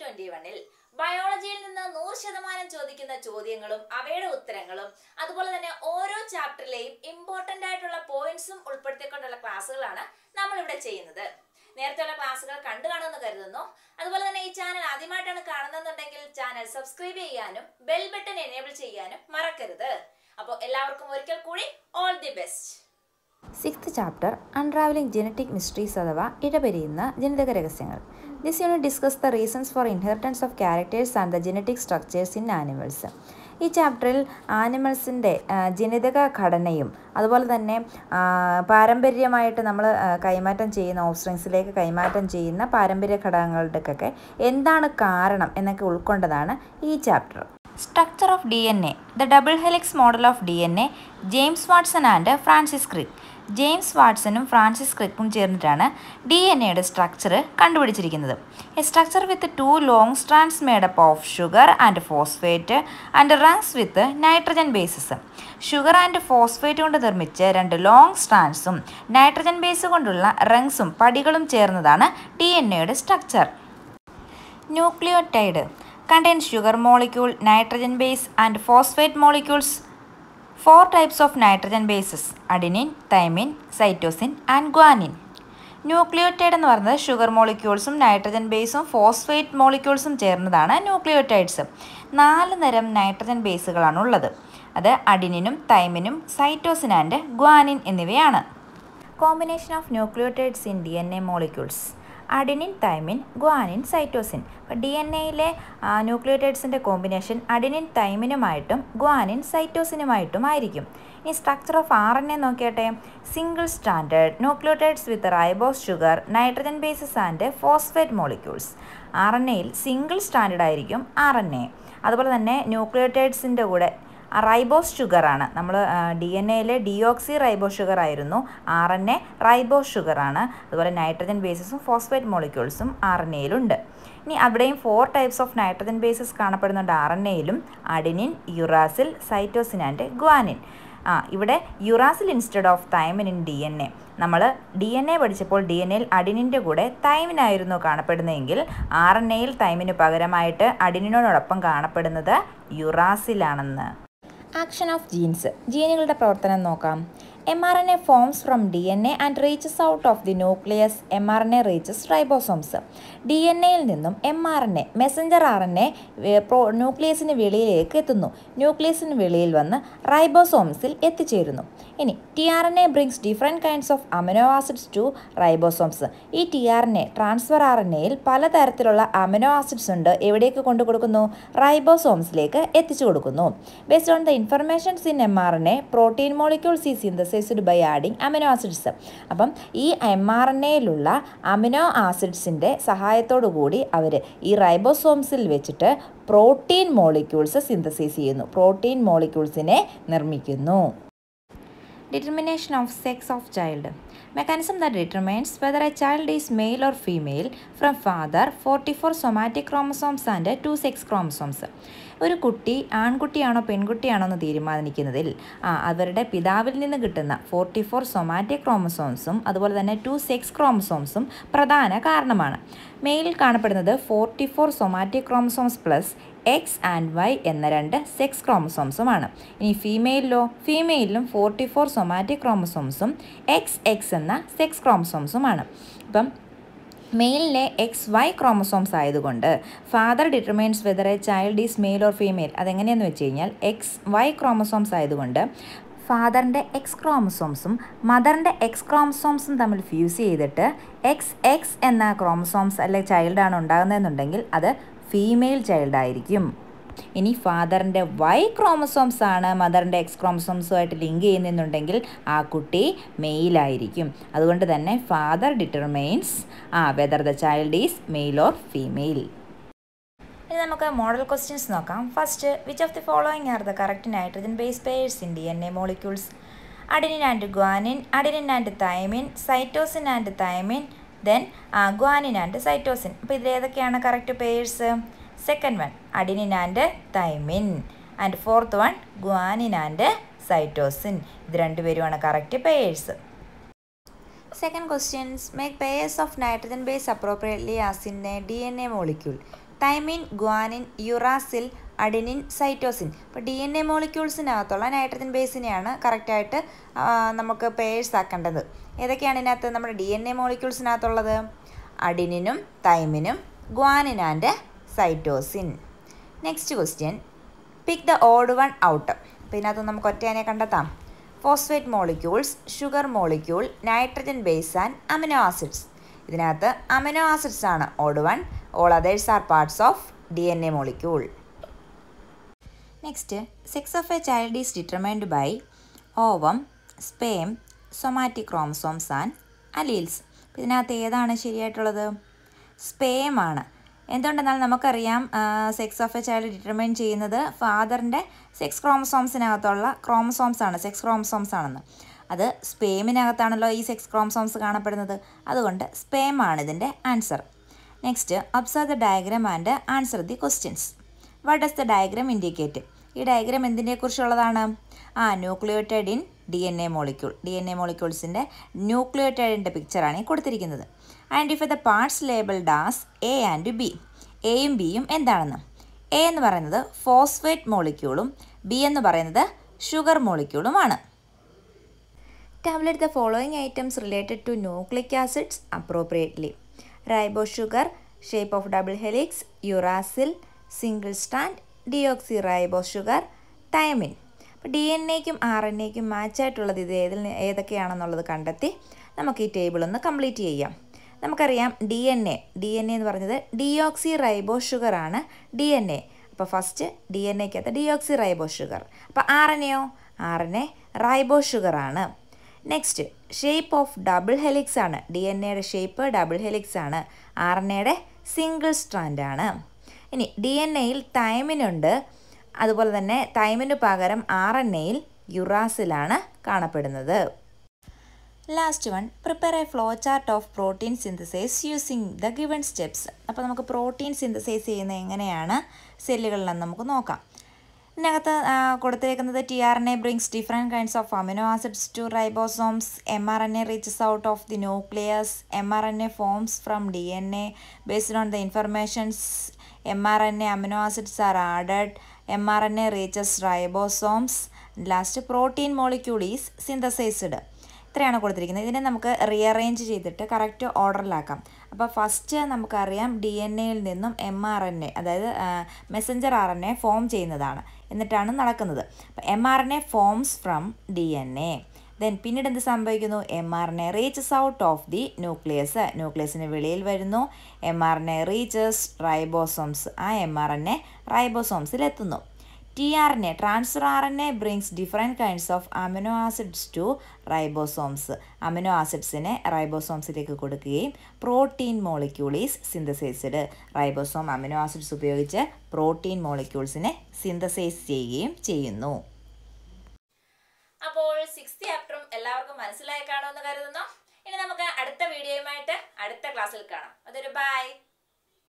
Twenty വണ്ണിൽ ബയോളജിയിൽ നിന്ന് നൂറ് ശതമാനം ചോദിക്കുന്ന ചോദ്യങ്ങളും അവയുടെ ഉത്തരങ്ങളും അതുപോലെ തന്നെ ഓരോ ചാപ്റ്ററിലെയും ഇമ്പോർട്ടന്റ് ആയിട്ടുള്ള പോയിന്റ്സും ഉൾപ്പെടുത്തിക്കൊണ്ടുള്ള ക്ലാസ്സുകളാണ് നമ്മൾ ഇവിടെ ചെയ്യുന്നത് നേരത്തെയുള്ള ക്ലാസ്സുകൾ കണ്ടു കാണുമെന്ന് കരുതുന്നു അതുപോലെ തന്നെ ഈ ചാനൽ ആദ്യമായിട്ടാണ് കാണുന്നതെന്നുണ്ടെങ്കിൽ ചാനൽ സബ്സ്ക്രൈബ് ചെയ്യാനും ബെൽ ബട്ടൺ എനേബിൾ ചെയ്യാനും മറക്കരുത് അപ്പോൾ എല്ലാവർക്കും ഒരിക്കൽ കൂടി all the best sixth chapter unravelling genetic mysteries അഥവാ ഇടപെരിയുന്ന ജനിതക രഹസ്യങ്ങൾ this unit discuss the reasons for inheritance of characters and the genetic structures in animals ഈ ചാപ്റ്ററിൽ ആനിമൽസിൻ്റെ ജനിതക ഘടനയും അതുപോലെ തന്നെ ആ, പാരമ്പര്യമായിട്ട് നമ്മൾ കൈമാറ്റം ചെയ്യുന്ന ഓഫ്സ്ട്രിങ്സിലേക്ക് കൈമാറ്റം ചെയ്യുന്ന പാരമ്പര്യ ഘടകങ്ങളുടെയൊക്കെ എന്താണ് കാരണം എന്നൊക്കെ ഉൾക്കൊണ്ടതാണ് ഈ chapter structure of D N A the double helix model of D N A James Watson and Francis Crick James വാട്സണും ഫ്രാൻസിസ് ക്രിക്കും ചേർന്നിട്ടാണ് ഡി എൻ എയുടെ സ്ട്രക്ചർ കണ്ടുപിടിച്ചിരിക്കുന്നത് a structure with two long strands made up of sugar and phosphate and rungs with nitrogen bases sugar and phosphate കൊണ്ട് നിർമ്മിച്ച രണ്ട് long സ്ട്രാൻഡ്സും nitrogen base കൊണ്ടുള്ള റങ്സും പടികളും ചേർന്നതാണ് ഡി എൻ എയുടെ structure nucleotide contains sugar molecule, nitrogen base and phosphate molecules. Four types of nitrogen bases adenine, thymine, cytosine and guanine. Nucleotide എന്ന് പറയുന്നത് ഷുഗർ മോളിക്യൂൾസും നൈട്രജൻ ബേസും ഫോസ്ഫേറ്റ് മോളിക്യൂൾസും ചേർന്നതാണ് ന്യൂക്ലിയോടൈഡ്സ് നാല് തരം നൈട്രജൻ ബേസുകളാണ് ഉള്ളത് അത് അഡിനിനും തൈമിനും സൈറ്റോസിൻ ആൻഡ് ഗ്വാനിൻ എന്നിവയാണ് combination of nucleotides in D N A molecules adenine thymine guanine cytosine അപ്പോൾ ഡി എൻ എയിലെ ന്യൂക്ലിയോടൈഡ്സിൻ്റെ കോമ്പിനേഷൻ അഡിനിൻ തൈമിനുമായിട്ടും ഗ്വാനിൻ സൈറ്റോസിനുമായിട്ടും ആയിരിക്കും ഈ structure of R N A നോക്കിയാട്ടെ single standard nucleotides with ribose sugar nitrogen bases and phosphate molecules R N എയിൽ single standard ആയിരിക്കും ആർ എൻ എ അതുപോലെ തന്നെ ന്യൂക്ലിയോടൈഡ്സിൻ്റെ കൂടെ റൈബോസ് ഷുഗറാണ് നമ്മൾ ഡി എൻ എയിലെ ഡിയോക്സി റൈബോസ് ഷുഗർ ആയിരുന്നു ആർ എൻ എ റൈബോസ് ഷുഗറാണ് അതുപോലെ നൈട്രജൻ ബേസസും ഫോസ്ഫേറ്റ് മോളിക്യൂൾസും ആർ എൻ എയിലുണ്ട് ഇനി അവിടെയും four types of nitrogen bases കാണപ്പെടുന്നുണ്ട് ആർ എൻ എയിലും adenine uracil cytosine and guanine ആ ഇവിടെ uracil instead of thymine in D N A നമ്മൾ ഡി എൻ എ പഠിച്ചപ്പോൾ ഡി എൻ എയിൽ അഡിനിൻ്റെ കൂടെ തൈമിനായിരുന്നു കാണപ്പെടുന്നതെങ്കിൽ ആർ എൻ എയിൽ തൈമിന് പകരമായിട്ട് അഡിനിനോടൊപ്പം കാണപ്പെടുന്നത് യുറാസിലാണെന്ന് ആക്ഷൻ ഓഫ് ജീൻസ് ജീനുകളുടെ പ്രവർത്തനം നോക്കാം M R N A forms from D N A and reaches out of the nucleus M R N A reaches ribosomes D N എയിൽ നിന്നും M R N A messenger R N A ന്യൂക്ലിയസിന് വെളിയിലേക്ക് എത്തുന്നു ന്യൂക്ലിയസിന് വെളിയിൽ വന്ന് റൈബോസോംസിൽ എത്തിച്ചേരുന്നു ഇനി T R N A brings different kinds of amino acids to ribosomes ഈ T R N A transfer R N എയിൽ പലതരത്തിലുള്ള അമിനോ ആസിഡ്സ് ഉണ്ട് എവിടേക്ക് കൊണ്ടു കൊടുക്കുന്നു റൈബോസോംസിലേക്ക് എത്തിച്ചു കൊടുക്കുന്നു based on the informations in M R N A protein molecules ഈ synthesized by adding amino acids അപ്പം ഈ എം ആർ എൻ എയിലുള്ള അമിനോ ആസിഡ്സിൻ്റെ സഹായത്തോടു കൂടി അവർ ഈ റൈബോസോംസിൽ വെച്ചിട്ട് പ്രോട്ടീൻ മോളിക്യൂൾസ് സിന്തസൈസ് ചെയ്യുന്നു പ്രോട്ടീൻ മോളിക്യൂൾസിനെ നിർമ്മിക്കുന്നു Determination of sex of child. Mechanism that determines whether a child is male or female from father 44 somatic chromosomes and 2 sex chromosomes. ഒരു കുട്ടി ആൺകുട്ടിയാണോ പെൺകുട്ടിയാണോ എന്ന് തീരുമാനിക്കുന്നതിൽ ആ അവരുടെ പിതാവിൽ നിന്ന് കിട്ടുന്ന ഫോർട്ടി ഫോർ സൊമാറ്റിക് ക്രോമസോംസും അതുപോലെ തന്നെ ടു സെക്സ് ക്രോമസോംസും പ്രധാന കാരണമാണ് മെയിലിൽ കാണപ്പെടുന്നത് forty four somatic chromosomes plus X and Y എന്ന രണ്ട് സെക്സ് ക്രോമസോംസുമാണ് ഇനി ഫീമെയിലിലോ ഫീമെയിലിലും ഫോർട്ടി ഫോർ സൊമാറ്റിക് ക്രോമസോംസും എക്സ് എക്സ് എന്ന സെക്സ് ക്രോമസോംസുമാണ് അപ്പം മെയിലിലെ എക്സ് വൈ ക്രോമസോംസ് ആയതുകൊണ്ട് father determines whether a child is male or female അതെങ്ങനെയാണെന്ന് വെച്ച് കഴിഞ്ഞാൽ എക്സ് വൈ ക്രോമസോംസ് ആയതുകൊണ്ട് ഫാദറിൻ്റെ എക്സ് ക്രോമസോംസും മദറിൻ്റെ എക്സ് ക്രോമസോംസും തമ്മിൽ ഫ്യൂസ് ചെയ്തിട്ട് എക്സ് എക്സ് എന്ന ക്രോമസോംസ് അല്ലെ ചൈൽഡാണ് ഉണ്ടാകുന്നതെന്നുണ്ടെങ്കിൽ അത് ഫീമെയിൽ ചൈൽഡ് ആയിരിക്കും ഇനി ഫാദറിൻ്റെ വൈ ക്രോമസോംസ് ആണ് മദറിൻ്റെ എക്സ് ക്രോമസോംസുമായിട്ട് ലിങ്ക് ചെയ്യുന്നുണ്ടെങ്കിൽ ആ കുട്ടി മെയിലായിരിക്കും അതുകൊണ്ട് തന്നെ father determines ah whether the child is male or female ഇനി നമുക്ക് മോഡൽ ക്വസ്റ്റ്യൻസ് നോക്കാം first which of the following are the correct nitrogen base pairs in D N A molecules adenine and guanine adenine and thymine cytosine and thymine then guanine and cytosine അപ്പോൾ ഇതിൽ ഏതൊക്കെയാണ് correct pairs second one adenine and thymine and fourth one guanine and cytosine ഇത് രണ്ടുപേരുമാണ് correct pairs Second questions make pairs of nitrogen base appropriately as in a DNA molecule. Thymine guanine uracil adenine cytosine ഇപ്പോൾ D N A മോളിക്യൂൾസിനകത്തുള്ള nitrogen ബേസിനെയാണ് കറക്റ്റായിട്ട് നമുക്ക് pairs ആക്കേണ്ടത് ഏതൊക്കെയാണ് ഇതിനകത്ത് നമ്മുടെ ഡി എൻ എ മോളിക്യൂൾസിനകത്തുള്ളത് അഡിനിനും തൈമിനും guanine and cytosine next question pick the odd one out അപ്പോൾ ഇതിനകത്ത് നമുക്ക് ഒറ്റയാനെ കണ്ടെത്താം phosphate molecules sugar molecule nitrogen base and amino acids ഇതിനകത്ത് അമിനോ ആസിഡ്സ് ആണ് odd one all others are parts of D N A molecule next sex of a child is determined by ovum sperm somatic chromosomes and alleles ഇതിനകത്ത് ഏതാണ് ശരിയായിട്ടുള്ളത് sperm ആണ് എന്തുകൊണ്ടെന്നാൽ നമുക്കറിയാം sex of a child determine ചെയ്യുന്നത് ഫാദറിൻ്റെ sex ക്രോമസോംസിനകത്തുള്ള chromosomes ആണ് സെക്സ് ക്രോമസോംസ് ആണെന്ന് അത് സ്പേമിനകത്താണല്ലോ ഈ സെക്സ് ക്രോമസോംസ് കാണപ്പെടുന്നത് അതുകൊണ്ട് സ്പേം ആണ് ഇതിൻ്റെ answer next observe the diagram and answer the questions what does the diagram indicate ഈ ഡയഗ്രാം എന്തിനെക്കുറിച്ചുള്ളതാണ് ആ nucleotide in D N A molecule D N A മോളിക്യൂൾസിൻ്റെ ന്യൂക്ലിയോട്ടൈഡിൻ്റെ പിക്ചറാണ് ഈ കൊടുത്തിരിക്കുന്നത് identify the parts labelled as A and B എയും ബിയും എന്താണെന്ന് എ എന്ന് പറയുന്നത് ഫോസ്ഫേറ്റ് മോളിക്യൂളും ബി എന്ന് പറയുന്നത് ഷുഗർ മോളിക്യൂളുമാണ് tabulate the following items related to nucleic acids appropriately ribo sugar shape of double helix uracil single stand deoxy ribo sugar thymine അപ്പോൾ D N എക്കും ആർ എൻ എക്കും മാച്ചായിട്ടുള്ളത് ഇത് ഏതിൽ ഏതൊക്കെയാണെന്നുള്ളത് കണ്ടെത്തി നമുക്ക് ഈ ടേബിൾ ഒന്ന് കംപ്ലീറ്റ് ചെയ്യാം നമുക്കറിയാം D N A D N A എന്ന് പറഞ്ഞത് ഡിയോക്സി റൈബോ ഷുഗർ ആണ് ഡി എൻ എ അപ്പോൾ ഫസ്റ്റ് ഡി എൻ എക്കകത്ത് ഡിയോക്സി റൈബോ ഷുഗർ അപ്പോൾ ആർ എൻ എയോ R N A ribo sugar ആണ് next shape of double helix ആണ് ഡി എൻ എയുടെ ഷേപ്പ് ഡബിൾ ഹെലിക്സ് ആണ് ആർ എൻ എയുടെ സിംഗിൾ സ്ട്രാൻഡ് ആണ് ഇനി ഡി എൻ എയിൽ തൈമിനുണ്ട് അതുപോലെ തന്നെ തൈമിന് പകരം ആർ എൻ എയിൽ യുറാസിലാണ് കാണപ്പെടുന്നത് last one prepare a flow chart of protein synthesize using the given steps അപ്പോൾ നമുക്ക് പ്രോട്ടീൻ സിന്തസൈസ് ചെയ്യുന്നത് എങ്ങനെയാണ് സെല്ലുകളിലെന്ന് നമുക്ക് നോക്കാം ഇതിനകത്ത് കൊടുത്തിരിക്കുന്നത് T R N A brings different kinds of amino acids to ribosomes M R N A reaches out of the nucleus M R N A forms from D N A based on the informations M R N A amino acids are added M R N A reaches ribosomes last protein molecule is synthesized ഇത്രയാണ് കൊടുത്തിരിക്കുന്നത് ഇതിനെ നമുക്ക് rearrange ചെയ്തിട്ട് correct ഓർഡറിലാക്കാം അപ്പോൾ first നമുക്കറിയാം D N എയിൽ നിന്നും M R N A അതായത് messenger R N A form ചെയ്യുന്നതാണ് എന്നിട്ടാണ് നടക്കുന്നത് അപ്പോൾ M R N A forms from D N A then പിന്നീട് എന്ത് സംഭവിക്കുന്നു M R N A reaches out of the nucleus ന്യൂക്ലിയസിന് വെളിയിൽ വരുന്നു M R N A reaches ribosomes ആ എം ആർ എൻ എ റൈബോസോംസിൽ എത്തുന്നു T R N A transfer R N A brings different kinds of amino acids to ribosomes amino ആസിഡ്സിനെ റൈബോസോംസിലേക്ക് കൊടുക്കുകയും protein molecule is synthesized ribosome amino acids ഉപയോഗിച്ച് protein മോളിക്യൂൾസിനെ synthesize ചെയ്യുകയും ചെയ്യുന്നു അപ്പോൾ സിക്സ് ചാപ്റ്ററും എല്ലാവർക്കും മനസ്സിലായി കാണുമെന്ന് കരുതുന്നു ഇനി നമുക്ക് അടുത്ത വീഡിയോയുമായിട്ട് അടുത്ത ക്ലാസ്സിൽ കാണാം അതൊരു ബൈ